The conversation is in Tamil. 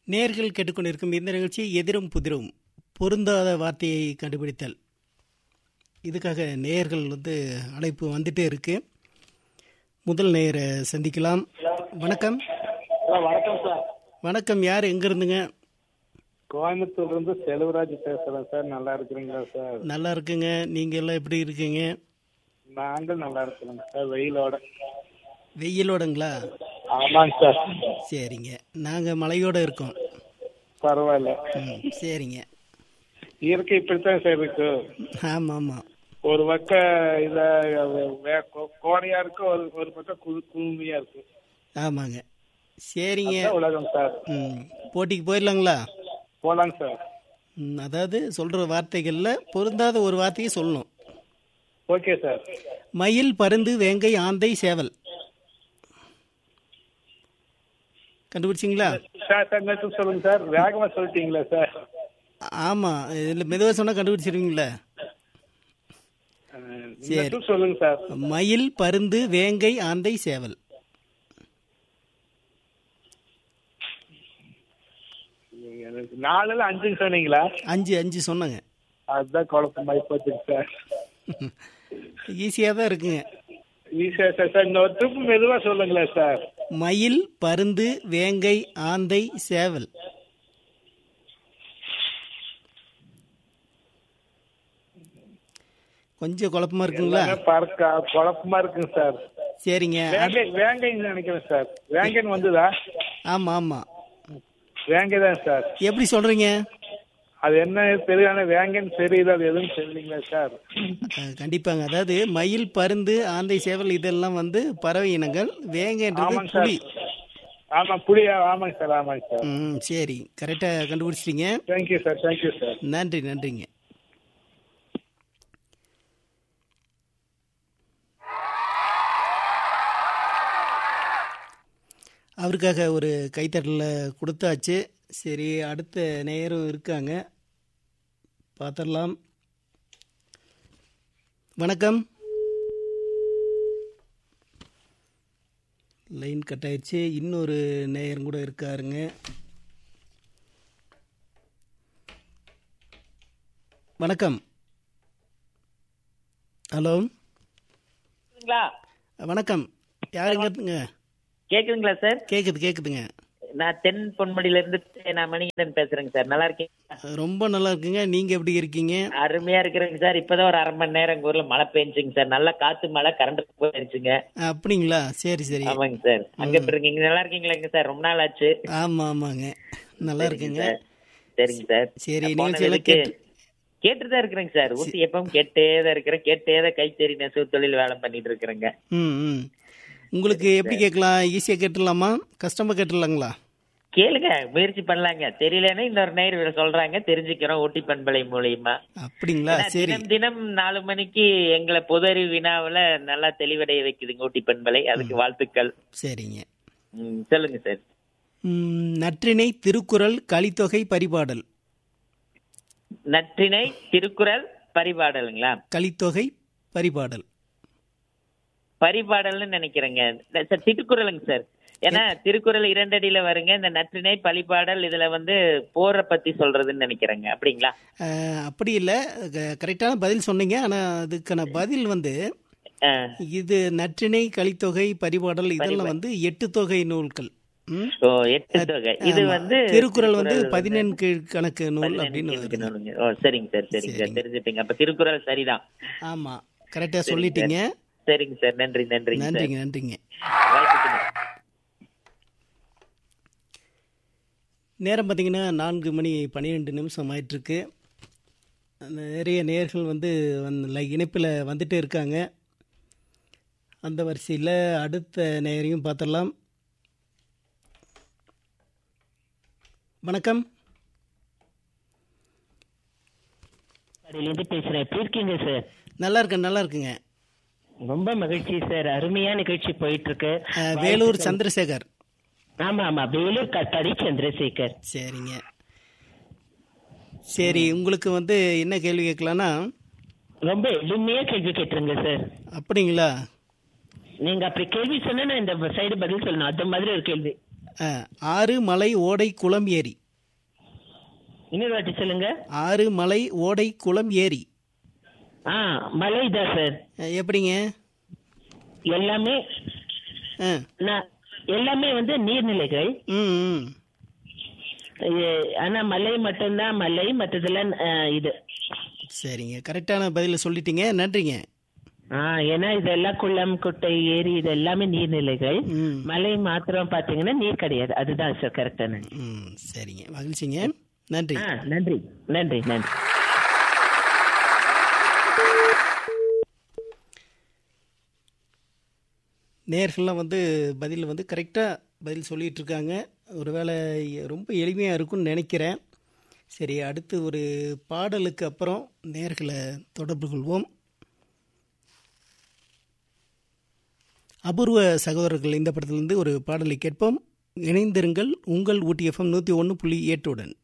நேர்கள் கேட்டுக்கொண்டிருக்கும் இந்த நிகழ்ச்சி எதிரும் புதிரும் பொருந்தாத வார்த்தையை கண்டுபிடித்தல் இதுக்காக நேயர்கள் வந்து அழைப்பு வந்துட்டே இருக்கு முதல் நேயரை சந்திக்கலாம் வணக்கம் சார் வணக்கம் சார் வணக்கம் யார் எங்க இருந்துங்க கோயம்புத்தூர்ல இருந்து செல்வராஜ் பேசுறேன் சார் நல்லா இருக்கிறீங்களா சார் நல்லா இருக்குங்க நீங்க எல்லாம் எப்படி இருக்கீங்க நாங்கள் நல்லா இருக்கிறோங்க சார் வெயிலோட வெயிலோடங்களா ஆமாங்க சார் சரிங்க நாங்கள் மழையோட இருக்கோம் பரவாயில்ல ம் சரிங்க இயற்கை இப்படித்தான் சார் இருக்கு ஆமாம் ஆமாம் ஒரு பக்கம் இத வே- கோ- கோடையா இருக்கு ஒரு ஒரு பக்கம் குளு குளுமையா இருக்கு ஆமாங்க சரிங்க அதான் உலகம் சார் ம் போட்டிக்கு போயிடலாங்களா போலாங்க சார் ம், அதாவது சொல்கிற வார்த்தைகளில் பொருந்தாத ஒரு வார்த்தையை சொல்லணும் ஓகே சார் மயில் பருந்து வேங்கை ஆந்தை சேவல் கண்டுபிடிச்சிங்களா சார் சார் நேற்று சொல்லுங்க சார் வேகமா சொல்லிட்டீங்களா சார் ஆமாம் இதில் மெதுவாக சொன்னால் கண்டுபிடிச்சிருவீங்களா நேற்று சொல்லுங்க சார் மயில் பருந்து வேங்கை ஆந்தை சேவல் எனக்கு நாலுல அஞ்சுன்னு சொன்னீங்களா அஞ்சு அஞ்சு சொன்னங்க அதுதான் குழப்பமாயி போச்சுங்க சார் ஈஸியாக தான் இருக்குங்க ஈஸியா சார் சார் இன்னொரு ட்ரிப் மெதுவா சொல்லுங்களேன் சார் மயில் பருந்து வேங்கை ஆந்தை சேவல் கொஞ்சம் குழப்பமா இருக்குங்களா எல்லாமே பார்க்க குழப்பமா இருக்குங்க சார் சரிங்க வேங்கை வேங்கைன்னு நினைக்கிறேன் சார் வேங்கைன்னு வந்துதா ஆமாம் ஆமாம் வேங்கை தான் சார் எப்படி சொல்கிறீங்க அது என்ன தெரியாத வேங்கைன்னு தெரியுது அது எதுவும் தெரியலீங்களா சார் அஹ், கண்டிப்பாங்க அதாவது மயில் பருந்து ஆந்தை சேவல் இதெல்லாம் வந்து பறவை இனங்கள் வேங்கைன்றது ஆமாங்க சார் புலி ஆமா புளியா ஆமாங்க சார் ஆமாங்க சார் ம் சரி கரெக்டாக கண்டுபிடிச்சிட்டீங்க தேங்க்யூ சார் தேங்க்யூ சார் நன்றி நன்றிங்க அவருக்காக ஒரு கைத்தட்டல கொடுத்தாச்சு சரி அடுத்த நேரம் இருக்காங்க பார்த்துடலாம் வணக்கம் லைன் கட் ஆயிடுச்சு இன்னொரு நேயரும் கூட இருக்காருங்க வணக்கம் ஹலோ கேக்குதுங்களா வணக்கம் யாருங்க கேக்குதுங்களா சார் கேக்குது கேக்குதுங்க நான் தென் பொன்மடியில இருந்து நான் மணிகண்டன் பேசுறேங்க சார் நல்லா இருக்கீங்க ரொம்ப நல்லா இருக்குங்க நீங்க எப்படி இருக்கீங்க அருமையா இருக்கிறேங்க சார் இப்பதான் ஒரு அரை மணி நேரம் எங்க ஊர்ல மழை பெஞ்சுங்க சார் நல்லா காத்து மழை கரண்ட் போயிருச்சுங்க அப்படிங்களா சரி சரி ஆமாங்க சார் அங்க எப்படி இருக்கீங்க நல்லா இருக்கீங்களாங்க சார் ரொம்ப நாள் ஆச்சு ஆமா ஆமாங்க நல்லா இருக்குங்க சரிங்க சார் சரி நான் போன நிகழ்ச்சியெல்லாம் இதுக்கு கேட்டு கேட்டுட்டு தான் இருக்கிறேங்க சார் ஊட்டி எப்பவும் கேட்டே தான் இருக்கிறேன் கேட்டே தான் கைத்தறி நெசவு தொழில் வேலை பண்ணிட்டு இருக்கிறேங்க ம் ம் உங்களுக்கு எப்படி கேட்கலாம் ஈஸியாக கேட்டுடலாமா கஷ்டமாக கேட்டுடலாங்களா கேளுங்க முயற்சி பண்ணலாங்க தெரியலன்னா இன்னொரு நேர் சொல்றாங்க தெரிஞ்சுக்கிறோம் ஊட்டி பண்பலை மூலியமா அப்படிங்களா ஏன்னா சரி தினம் தினம் நாலு மணிக்கு எங்களை பொது அறிவு வினாவுல நல்லா தெளிவடைய வைக்குதுங்க ஊட்டி பண்பலை அதுக்கு வாழ்த்துக்கள் சரிங்க ம், சொல்லுங்க சார் ம், நற்றிணை திருக்குறள் கலித்தொகை பரிபாடல் நற்றினை திருக்குறள் பரிபாடலுங்களா கலித்தொகை பரிபாடல் பரிபாடல்னு நினைக்கிறேங்க இல்ல, சார் திருக்குறளுங்க சார் ஏன்னா திருக்குறள் இரண்டடியில வருங்க இந்த நற்றினை பரிபாடல் இதுல வந்து போரை பத்தி சொல்றதுன்னு நினைக்கிறேங்க அப்படிங்களா அஹ், அப்படி இல்லை கரெக்டான பதில் சொன்னீங்க ஆனால் அதுக்கான பதில் வந்து ஆ. இது நற்றிணை கலித்தொகை பரிபாடல் இதெல்லாம் வந்து எட்டு தொகை நூல்கள் ம்? ஓ எட்டு தொகை இது ஆமா. வந்து திருக்குறள் வந்து பதினெண் கீழ் கணக்கு நூல் அப்படின்னு பதினெண்ணுக்கு வருது நூலுங்க. ஓ சரிங்க சார் சரிங்க சார் தெரிஞ்சுப்பீங்க அப்ப திருக்குறள் சரிதான் ஆமா கரெக்டா சொல்லிட்டீங்க சரிங்க சார் நன்றி நன்றிங்க சார் நன்றிங்க நன்றிங்க வாய்ப்புக்கு நேரம் பார்த்தீங்கன்னா நான்கு மணி பன்னிரெண்டு நிமிஷம் ஆயிட்டிருக்கு நிறைய நேர்கள் வந்து வந்து இணைப்பில் வந்துட்டே இருக்காங்க அந்த வரிசையில் அடுத்த நேரையும் பார்த்துடலாம் வணக்கம் இருந்து பேசுறேன் எப்படி இருக்கீங்க சார் நல்லா இருக்கேன் நல்லா இருக்குங்க ரொம்ப மகிழ்ச்சி சார் அருமையான நிகழ்ச்சி போயிட்டு இருக்கு அஹ், வேலூர் சந்திரசேகர் ஆமா ஆமா வேலூர் கட்டாடி சந்திரசேகர் சரிங்க சரி உங்களுக்கு வந்து என்ன கேள்வி கேட்கலான்னா ரொம்ப எளிமையா கேள்வி கேட்டுருங்க சார் அப்படிங்களா நீங்க அப்படி கேள்வி சொன்னா நான் இந்த சைடு பதில் சொல்லணும் அது மாதிரி ஒரு கேள்வி ஆ, ஆறு மலை ஓடை குளம் ஏரி இன்னொரு வாட்டி சொல்லுங்க ஆறு மலை ஓடை குளம் ஏரி ஆ மலை தான் சார் ஆ, எப்படிங்க எல்லாமே ஆ நான் எல்லாமே வந்து நீர்நிலைகள் ம் ம் இது- ஆனா மலை மட்டும்தான் மலை மற்றதெல்லாம் ஆ, இது சரிங்க கரெக்டான பதிலை சொல்லிட்டீங்க நன்றிங்க ஆ ஏன்னா இதெல்லாம் குளம் குட்டை ஏரி இது எல்லாமே நீர்நிலைகள் ம் மலை மாத்திரம் பாத்தீங்கன்னா நீர் கிடையாது அதுதான் சார் கரெக்டான ம் சரிங்க மகிழ்ச்சிங்க நன்றி ஆ நன்றி நன்றி நன்றி நேர்கள்லாம் வந்து பதில் வந்து கரெக்டாக பதில் சொல்லிட்டு இருக்காங்க ஒருவேளை ரொம்ப எளிமையாக இருக்கும்னு நினைக்கிறேன் சரி அடுத்து ஒரு பாடலுக்கு அப்புறம் நேர்களை தொடர்பு கொள்வோம் அபூர்வ சகோதரர்கள் இந்த படத்திலிருந்து ஒரு பாடலை கேட்போம் இணைந்திருங்கள் உங்கள் ஊட்டி எஃப்எம் நூற்றி ஒன்று புள்ளி எட்டுடன்